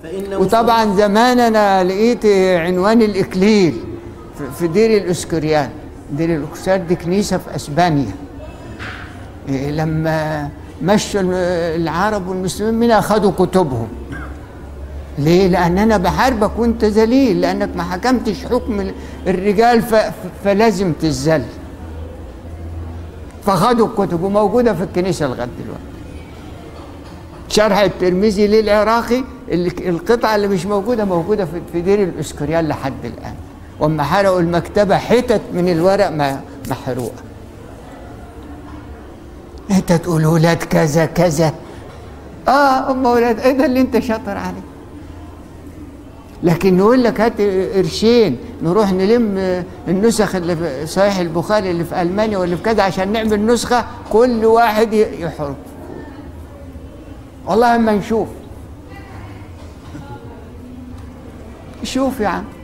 فإن وطبعا زمان انا لقيت عنوان الاكليل في- في دير الاسكريان دير الاسكريان دي كنيسه في اسبانيا إيه، لما مشوا الم- العرب والمسلمين منها اخذوا كتبهم ليه؟ لأن أنا بحاربك وأنت ذليل لأنك ما حكمتش حكم الرجال ف... فلازم تذل فخدوا الكتب وموجودة في الكنيسة لغاية دلوقتي شرح الترمذي للعراقي ال- القطعة اللي مش موجودة موجودة في في دير الإسكريال لحد الآن وأما حرقوا المكتبة حتت من الورق ما محروقة أنت تقول ولاد كذا كذا آه هم ولاد إيه ده اللي أنت شاطر عليه لكن نقول لك هات قرشين نروح نلم النسخ اللي في صحيح البخاري اللي في المانيا واللي في كذا عشان نعمل نسخه كل واحد يحرق والله اما نشوف شوف يا عم